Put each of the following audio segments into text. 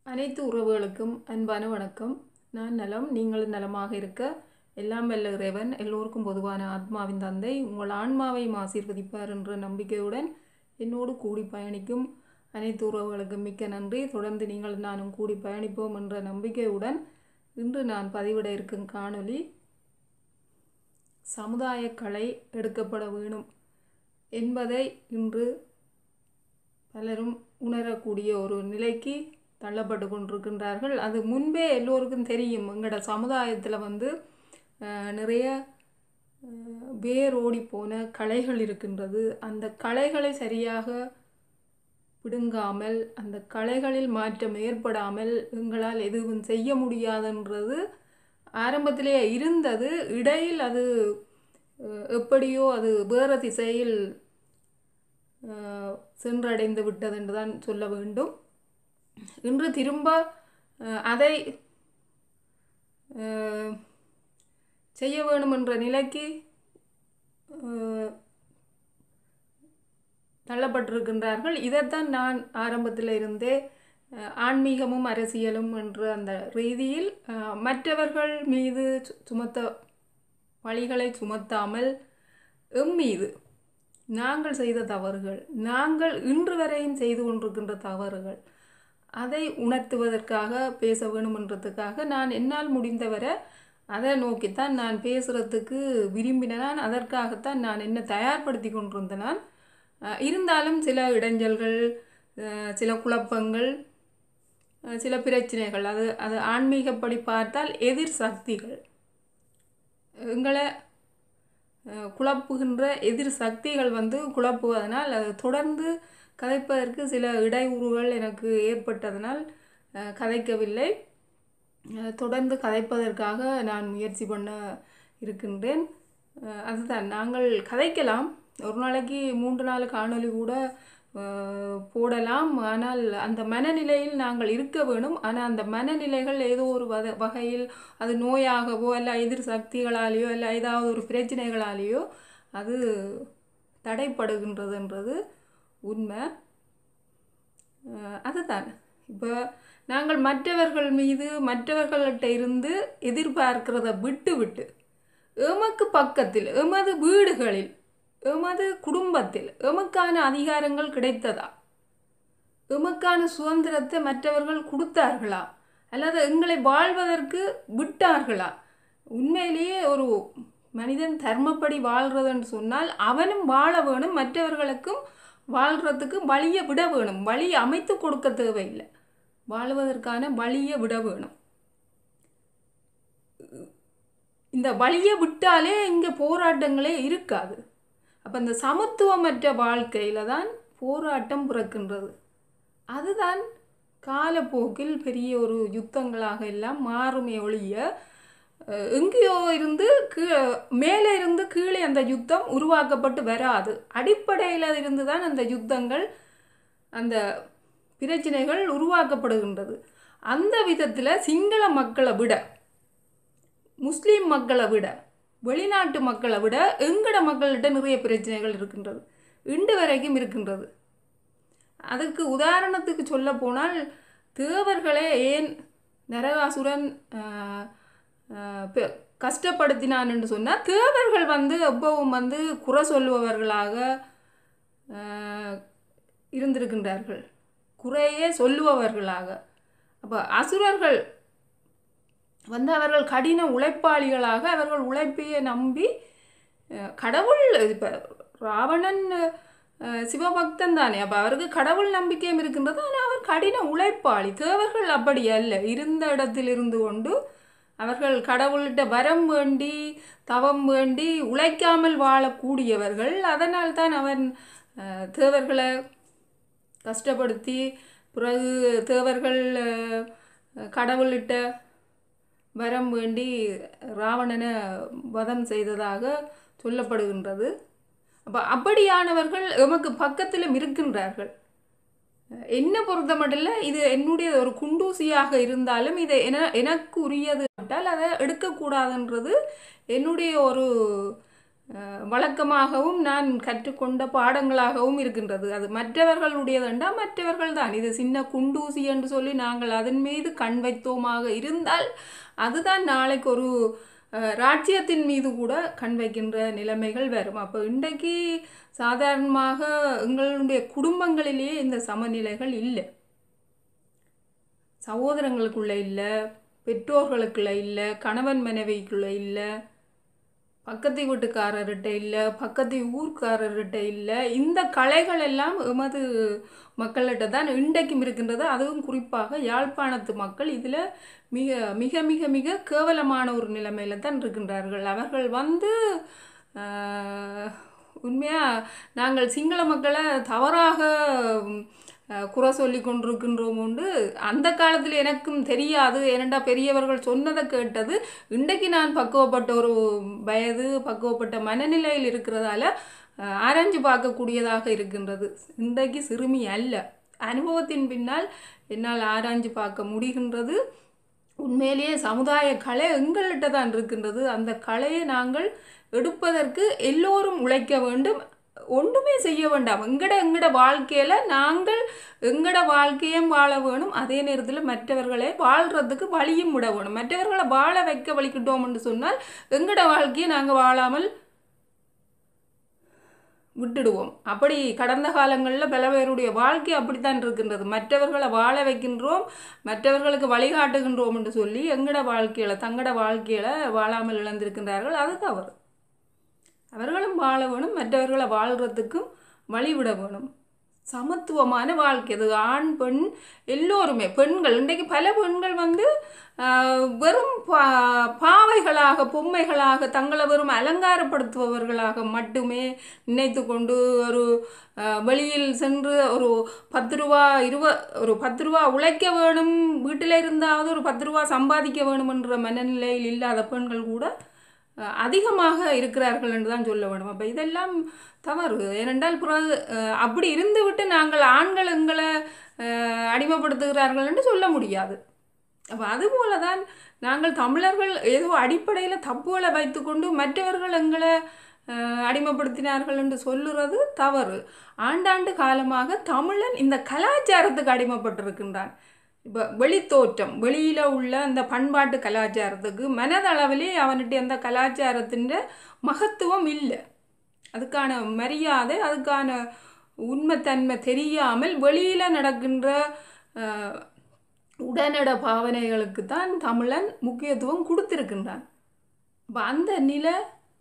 அனைத்து உறவுகளுக்கும் அன்பான வணக்கம் நான் நலம் நீங்களும் நலமாக இருக்க எல்லாம் வல்ல இறைவன் எல்லோருக்கும் பொதுவான ஆத்மாவின் தந்தை உங்கள் ஆன்மாவையும் ஆசீர்வதிப்பார் என்ற நம்பிக்கையுடன் என்னோடு கூடி பயணிக்கும் அனைத்து உறவுகளுக்கும் மிக்க நன்றி தொடர்ந்து நீங்கள் நானும் கூடி பயணிப்போம் என்ற நம்பிக்கையுடன் இன்று நான் பதிவிட இருக்கும் காணொளி சமுதாய கலை எடுக்கப்பட வேணும் என்பதை இன்று பலரும் உணரக்கூடிய ஒரு நிலைக்கு தள்ளப்பட்டு கொண்டிருக்கின்றார்கள் அது முன்பே எல்லோருக்கும் தெரியும் எங்களோட சமுதாயத்தில் வந்து அஹ், நிறைய அஹ், வேரோடி போன கலைகள் இருக்கின்றது அந்த கலைகளை சரியாக பிடுங்காமல் அந்த கலைகளில் மாற்றம் ஏற்படாமல் எங்களால் எதுவும் செய்ய முடியாதுன்றது ஆரம்பத்திலே இருந்தது இடையில் அது அஹ், எப்படியோ அது வேறு திசையில் அஹ், சென்றடைந்து விட்டது என்று தான் சொல்ல வேண்டும் இன்று திரும்ப அஹ், அதை அஹ், செய்ய வேணும் என்ற நிலைக்கு அஹ், தள்ளப்பட்டிருக்கின்றார்கள் இதைத்தான் நான் ஆரம்பத்தில் இருந்தே அஹ், ஆன்மீகமும் அரசியலும் என்ற அந்த ரீதியில் அஹ், மற்றவர்கள் மீது சு- சுமத்த பழிகளை சுமத்தாமல் எம் மீது நாங்கள் செய்த தவறுகள் நாங்கள் இன்று வரையும் செய்து கொண்டிருக்கின்ற தவறுகள் அதை உணர்த்துவதற்காக பேச வேணுமென்றதுக்காக நான் என்னால் முடிந்தவரை அதை நோக்கித்தான் நான் பேசுகிறதுக்கு விரும்பினேன் அதற்காகத்தான் நான் என்ன தயார்படுத்தி கொண்டிருந்தேன் நான் அஹ், இருந்தாலும் சில இடைஞ்சல்கள் அஹ், சில குழப்பங்கள் அஹ், சில பிரச்சனைகள் அது அது ஆன்மீகப்படி பார்த்தால் எதிர் சக்திகள் எங்களை அஹ், குழப்புகின்ற எதிர் சக்திகள் வந்து குழப்புவதனால் அது தொடர்ந்து கதைப்பதற்கு சில இடையூறுகள் எனக்கு ஏற்பட்டதனால் அஹ், கதைக்கவில்லை அஹ், தொடர்ந்து கதைப்பதற்காக நான் முயற்சி பண்ண இருக்கின்றேன் அஹ், அதுதான் நாங்கள் கதைக்கலாம் ஒரு நாளைக்கு மூன்று நாள் காணொளி கூட அஹ், போடலாம் ஆனால் அந்த மனநிலையில் நாங்கள் இருக்க வேணும் ஆனால் அந்த மனநிலைகள் ஏதோ ஒரு வத வகையில் அது நோயாகவோ அல்ல எதிர் சக்திகளாலேயோ அல்ல ஏதாவது ஒரு பிரச்சனைகளாலேயோ அது தடைப்படுகின்றதுன்றது உண்மை அஹ் அதுதான் இப்போ நாங்கள் மற்றவர்கள் மீது மற்றவர்கள்ட்ட இருந்து எதிர்பார்க்கிறத விட்டு விட்டு எமக்கு பக்கத்தில் எமது வீடுகளில் எமது குடும்பத்தில் எமக்கான அதிகாரங்கள் கிடைத்ததா எமக்கான சுதந்திரத்தை மற்றவர்கள் கொடுத்தார்களா அல்லது எங்களை வாழ்வதற்கு விட்டார்களா உண்மையிலேயே ஒரு மனிதன் தர்மப்படி வாழ்றதுன்னு சொன்னால் அவனும் வாழ வேணும் மற்றவர்களுக்கும் வாழ்கிறதுக்கு வழியை விட வேணும் வழி அமைத்து கொடுக்க தேவையில்லை வாழ்வதற்கான வழியை விட வேணும் இந்த வழியை விட்டாலே இங்கே போராட்டங்களே இருக்காது அப்போ இந்த சமத்துவமற்ற வாழ்க்கையில் தான் போராட்டம் பிறக்கின்றது அதுதான் காலப்போக்கில் பெரிய ஒரு யுத்தங்களாக எல்லாம் மாறுமே ஒழிய அஹ், எங்கேயோ இருந்து கீ மேலே இருந்து கீழே அந்த யுத்தம் உருவாக்கப்பட்டு வராது அடிப்படையில் இருந்து தான் அந்த யுத்தங்கள் அந்த பிரச்சனைகள் உருவாக்கப்படுகின்றது அந்த விதத்தில் சிங்கள மக்களை விட முஸ்லீம் மக்களை விட வெளிநாட்டு மக்களை விட எங்கட மக்கள்கிட்ட நிறைய பிரச்சனைகள் இருக்கின்றது இன்று வரைக்கும் இருக்கின்றது அதுக்கு உதாரணத்துக்கு சொல்ல போனால் தேவர்களே ஏன் நரகாசுரன் ஆஹ், ஆஹ், பெ- கஷ்டப்படுத்தினான் என்று சொன்னால் தேவர்கள் வந்து எப்பவும் வந்து குறை சொல்லுபவர்களாக ஆஹ், இருந்திருக்கின்றார்கள் குறையே சொல்லுபவர்களாக அப்போ அசுரர்கள் வந்து அவர்கள் கடின உழைப்பாளிகளாக அவர்கள் உழைப்பையே நம்பி அஹ், கடவுள் இப்போ ராவணன் அஹ், சிவபக்தன் தானே அப்போ அவருக்கு கடவுள் நம்பிக்கையும் இருக்கின்றது ஆனால் அவர் கடின உழைப்பாளி தேவர்கள் அப்படி அல்ல இருந்த இடத்தில் இருந்து கொண்டு அவர்கள் கடவுள்கிட்ட வரம் வேண்டி தவம் வேண்டி உழைக்காமல் வாழக்கூடியவர்கள் அதனால் தான் அவன் அஹ், தேவர்களை கஷ்டப்படுத்தி பிறகு தேவர்கள் அஹ், கடவுள்கிட்ட வரம் வேண்டி ராவணனை வதம் செய்ததாக சொல்லப்படுகின்றது அப்போ அப்படியானவர்கள் எமக்கு பக்கத்திலும் இருக்கின்றார்கள் என்ன பொறுத்த மட்டும் இது என்னுடைய ஒரு குண்டூசியாக இருந்தாலும் இது என எனக்கு உரியது விட்டால் அதை எடுக்கக்கூடாதுன்றது என்னுடைய ஒரு அஹ், வழக்கமாகவும் நான் கற்றுக்கொண்ட பாடங்களாகவும் இருக்கின்றது அது மற்றவர்களுடையதெண்டா மற்றவர்கள் தான் இது சின்ன குண்டூசி என்று சொல்லி நாங்கள் அதன் மீது கண் வைத்தோமாக இருந்தால் அதுதான் நாளைக்கு ஒரு அஹ், ராஜ்யத்தின் மீது கூட கண் வைக்கின்ற நிலைமைகள் வரும் அப்போ இன்றைக்கு சாதாரணமாக எங்களுடைய குடும்பங்களிலேயே இந்த சமநிலைகள் இல்லை சகோதரங்களுக்குள்ள இல்லை பெற்றோர்களுக்குள்ள இல்லை கணவன் மனைவிக்குள்ள இல்லை பக்கத்து வீட்டுக்காரர்கிட்ட இல்லை பக்கத்து ஊர்க்காரர்கிட்ட இல்லை இந்த கலைகள் எல்லாம் எமது மக்கள்கிட்ட தான் இன்றைக்கும் இருக்கின்றது அதுவும் குறிப்பாக யாழ்ப்பாணத்து மக்கள் இதில் மிக மிக மிக மிக கேவலமான ஒரு நிலைமையில தான் இருக்கின்றார்கள் அவர்கள் வந்து உண்மையாக நாங்கள் சிங்கள மக்களை தவறாக ம், அஹ், குறை சொல்லி கொண்டிருக்கின்றோம் உண்டு அந்த காலத்தில் எனக்கும் தெரியாது ஏனெண்டா பெரியவர்கள் சொன்னதை கேட்டது இன்றைக்கு நான் பக்குவப்பட்ட ஒரு வயது பக்குவப்பட்ட மனநிலையில் இருக்கிறதால அஹ், ஆராய்ஞ்சு பார்க்கக்கூடியதாக இருக்கின்றது இன்றைக்கு சிறுமி அல்ல அனுபவத்தின் பின்னால் என்னால் ஆராய்ஞ்சு பார்க்க முடிகின்றது உண்மையிலேயே சமுதாய கலை எங்கள்கிட்ட தான் இருக்கின்றது அந்த கலையை நாங்கள் எடுப்பதற்கு எல்லோரும் உழைக்க வேண்டும் ஒன்றுமே செய்ய வேண்டாம் எங்கட எங்கட வாழ்க்கையில் நாங்கள் எங்கட வாழ்க்கையும் வாழ வேணும் அதே நேரத்தில் மற்றவர்களை வாழ்கிறதுக்கு வழியும் விட வேணும் மற்றவர்களை வாழ வைக்க வலிக்கிட்டோம்னு சொன்னால் எங்கட வாழ்க்கையை நாங்கள் வாழாமல் விட்டுடுவோம் அப்படி கடந்த காலங்களில் பல பேருடைய வாழ்க்கை அப்படித்தான் இருக்கின்றது மற்றவர்களை வாழ வைக்கின்றோம் மற்றவர்களுக்கு வழிகாட்டுகின்றோம் என்று சொல்லி எங்கட வாழ்க்கையில் தங்கட வாழ்க்கையில் வாழாமல் இழந்திருக்கின்றார்கள் அது தவறு அவர்களும் வாழ வேணும் மற்றவர்களை வாழ்கிறதுக்கும் வழிவிட வேணும் சமத்துவமான வாழ்க்கை அது ஆண் பெண் எல்லோருமே பெண்கள் இன்றைக்கு பல பெண்கள் வந்து ஆஹ், வெறும் பா பாவைகளாக பொம்மைகளாக தங்களை வெறும் அலங்காரப்படுத்துபவர்களாக மட்டுமே நினைத்து கொண்டு ஒரு ஆஹ், வெளியில் சென்று ஒரு பத்து ரூபா இருவ ஒரு பத்து ரூபா உழைக்க வேணும் வீட்டில் இருந்தாவது ஒரு பத்து ரூபா சம்பாதிக்க வேணும் என்ற மனநிலையில் இல்லாத பெண்கள் கூட அஹ், அதிகமாக இருக்கிறார்கள் என்று தான் சொல்ல வேண்டும் அப்போ இதெல்லாம் தவறு ஏனென்றால் பிறகு அஹ், அப்படி இருந்துவிட்டு நாங்கள் ஆண்கள் எங்களை அஹ், அடிமைப்படுத்துகிறார்கள் என்று சொல்ல முடியாது அப்போ அதுபோல தான் நாங்கள் தமிழர்கள் ஏதோ அடிப்படையில் தப்புகளை வைத்துக்கொண்டு மற்றவர்கள் எங்களை அஹ், அடிமைப்படுத்தினார்கள் என்று சொல்லுறது தவறு ஆண்டாண்டு காலமாக தமிழன் இந்த கலாச்சாரத்துக்கு அடிமைப்பட்டிருக்கின்றான் இப்போ வெளித்தோற்றம் வெளியில் உள்ள அந்த பண்பாட்டு கலாச்சாரத்துக்கு மனதளவிலே அவனுடைய அந்த கலாச்சாரத்தின் மகத்துவம் இல்லை அதுக்கான மரியாதை அதுக்கான உண்மைத்தன்மை தெரியாமல் வெளியில் நடக்கின்ற அஹ், உடனட பாவனைகளுக்கு தான் தமிழன் முக்கியத்துவம் கொடுத்திருக்கின்றான் அப்போ அந்த நிலை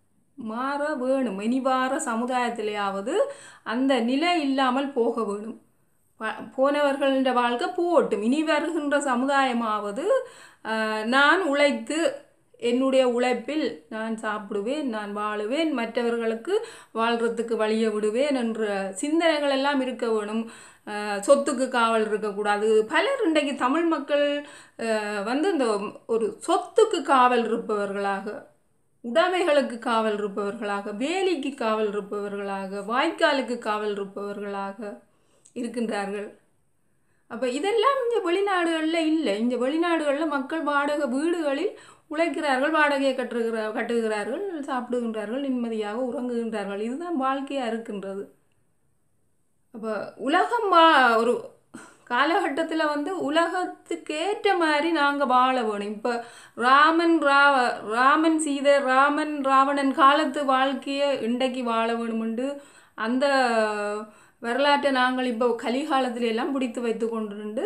மாற வேணும் இனிவார சமுதாயத்திலேயாவது அந்த நிலை இல்லாமல் போக வேணும் ப- போனவர்கள்ன்ற வாழ்க்கை போகட்டும் இனி வருகின்ற சமுதாயமாவது ஆஹ், நான் உழைத்து என்னுடைய உழைப்பில் நான் சாப்பிடுவேன் நான் வாழுவேன் மற்றவர்களுக்கு வாழ்கிறதுக்கு வழியை விடுவேன் என்ற சிந்தனைகள் எல்லாம் இருக்க வேணும் ஆஹ், சொத்துக்கு காவல் இருக்கக்கூடாது பலர் இன்றைக்கு தமிழ் மக்கள் ஆஹ், வந்து இந்த ஒரு சொத்துக்கு காவல் இருப்பவர்களாக உடைமைகளுக்கு காவல் இருப்பவர்களாக வேலிக்கு காவல் இருப்பவர்களாக வாய்க்காலுக்கு காவல் இருப்பவர்களாக இருக்கின்றார்கள் அப்போ இதெல்லாம் இங்கே வெளிநாடுகளில் இல்லை இங்கே வெளிநாடுகளில் மக்கள் வாடகை வீடுகளில் உழைக்கிறார்கள் வாடகையை கட்டுகிற கட்டுகிறார்கள் சாப்பிடுகின்றார்கள் நிம்மதியாக உறங்குகின்றார்கள் இதுதான் வாழ்க்கையாக இருக்கின்றது அப்போ உலகம் வா ஒரு காலகட்டத்தில் வந்து உலகத்துக்கு ஏற்ற மாதிரி நாங்கள் வாழ வேணும் இப்போ ராமன் ராவ ராமன் சீதை ராமன் ராவணன் காலத்து வாழ்க்கையை இன்றைக்கு வாழ வேணுமெண்டு அந்த வரலாற்றை நாங்கள் இப்போ கலிகாலத்துல எல்லாம் பிடித்து வைத்து கொண்டு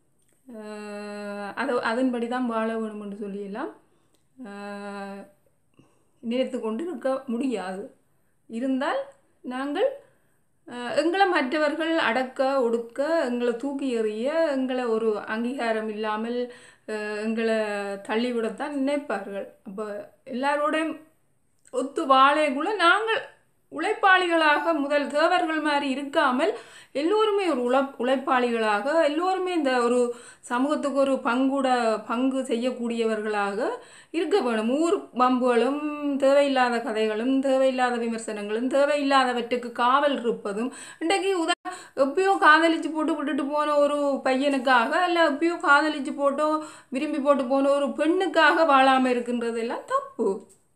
அது அதன்படி தான் வாழ வேணுமென்று சொல்லியெல்லாம் ஆஹ், நினைத்து கொண்டு இருக்க முடியாது இருந்தால் நாங்கள் அஹ், எங்களை மற்றவர்கள் அடக்க ஒடுக்க எங்களை தூக்கி எறிய எங்களை ஒரு அங்கீகாரம் இல்லாமல் அஹ், எங்களை தள்ளிவிடத்தான் நினைப்பார்கள் அப்போ எல்லாரோடையும் ஒத்து வாழைக்குள்ள நாங்கள் உழைப்பாளிகளாக முதல் தேவர்கள் மாதிரி இருக்காமல் எல்லோருமே ஒரு உழ உழைப்பாளிகளாக எல்லோருமே இந்த ஒரு சமூகத்துக்கு ஒரு பங்குட பங்கு செய்யக்கூடியவர்களாக இருக்க வேணும் ஊர் பம்புகளும் தேவையில்லாத கதைகளும் தேவையில்லாத விமர்சனங்களும் தேவையில்லாதவற்றுக்கு காவல் இருப்பதும் இன்றைக்கு உதா எப்பயோ காதலிச்சு போட்டு விட்டுட்டு போன ஒரு பையனுக்காக இல்லை எப்பயோ காதலிச்சு போட்டோ விரும்பி போட்டு போன ஒரு பெண்ணுக்காக வாழாமல் இருக்கின்றதெல்லாம் தப்பு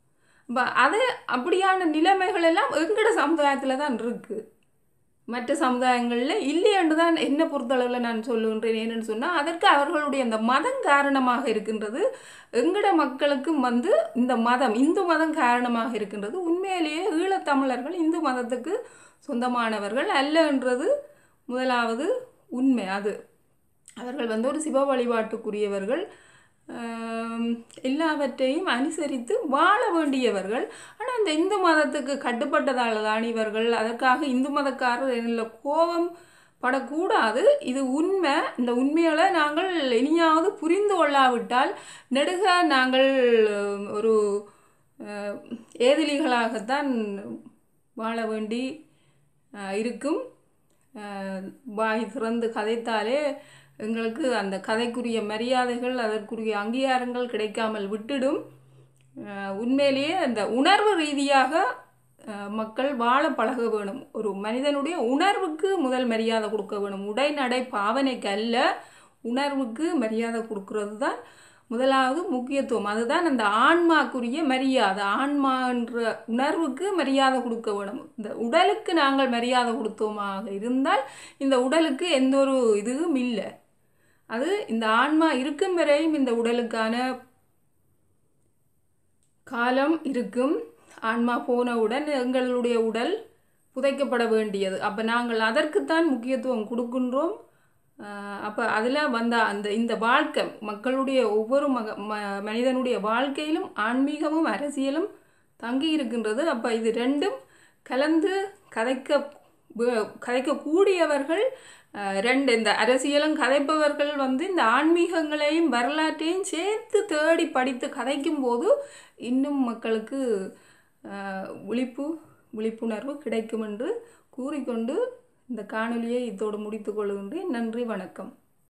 இப்போ அது அப்படியான நிலைமைகள் எல்லாம் எங்கட சமுதாயத்தில் தான் இருக்குது மற்ற சமுதாயங்களில் இல்லையென்று தான் என்ன பொறுத்தளவில் நான் சொல்லுகின்றேன் ஏன்னு சொன்னால் அதற்கு அவர்களுடைய அந்த மதம் காரணமாக இருக்கின்றது எங்கட மக்களுக்கும் வந்து இந்த மதம் இந்து மதம் காரணமாக இருக்கின்றது உண்மையிலேயே ஈழத்தமிழர்கள் இந்து மதத்துக்கு சொந்தமானவர்கள் அல்லன்றது முதலாவது உண்மை அது அவர்கள் வந்து ஒரு சிவ வழிபாட்டுக்குரியவர்கள் ஆம், எல்லாவற்றையும் அனுசரித்து வாழ வேண்டியவர்கள் ஆனால் இந்த இந்து மதத்துக்கு கட்டுப்பட்டதால் தான் இவர்கள் அதற்காக இந்து மதக்காரர் இல்லை கோபம் படக்கூடாது இது உண்மை இந்த உண்மைகளை நாங்கள் இனியாவது புரிந்து கொள்ளாவிட்டால் நெடுக நாங்கள் அஹ், ஒரு அஹ், ஏதிலிகளாகத்தான் வாழ வேண்டி அஹ், இருக்கும் அஹ், வாய் திறந்து கதைத்தாலே எங்களுக்கு அந்த கதைக்குரிய மரியாதைகள் அதற்குரிய அங்கீகாரங்கள் கிடைக்காமல் விட்டுடும் அஹ், உண்மையிலேயே அந்த உணர்வு ரீதியாக அஹ், மக்கள் வாழ பழக வேணும் ஒரு மனிதனுடைய உணர்வுக்கு முதல் மரியாதை கொடுக்க வேணும் உடை நடை பாவனைக்கு அல்ல உணர்வுக்கு மரியாதை கொடுக்கறது தான் முதலாவது முக்கியத்துவம் அதுதான் அந்த ஆன்மாக்குரிய மரியாதை ஆன்மா என்ற உணர்வுக்கு மரியாதை கொடுக்க வேணும் இந்த உடலுக்கு நாங்கள் மரியாதை கொடுத்தோமாக இருந்தால் இந்த உடலுக்கு எந்த ஒரு இதுவும் இல்லை அது இந்த ஆன்மா இருக்கும் வரையும் இந்த உடலுக்கான காலம் இருக்கும் ஆன்மா போனவுடன் எங்களுடைய உடல் புதைக்கப்பட வேண்டியது அப்போ நாங்கள் அதற்குத்தான் முக்கியத்துவம் கொடுக்கின்றோம் அப்போ அதில் வந்த அந்த இந்த வாழ்க்கை மக்களுடைய ஒவ்வொரு மக ம மனிதனுடைய வாழ்க்கையிலும் ஆன்மீகமும் அரசியலும் தங்கி இருக்கின்றது அப்போ இது ரெண்டும் கலந்து கதைக்க வே- கதைக்கக்கூடியவர்கள் அஹ், ரெண்டு இந்த அரசியலும் கதைப்பவர்கள் வந்து இந்த ஆன்மீகங்களையும் வரலாற்றையும் சேர்த்து தேடி படித்து கதைக்கும் போது இன்னும் மக்களுக்கு அஹ், விழிப்பு விழிப்புணர்வு கிடைக்கும் என்று கூறிக்கொண்டு இந்த காணொளியை இதோடு முடித்துக் கொள்கின்றேன் நன்றி வணக்கம்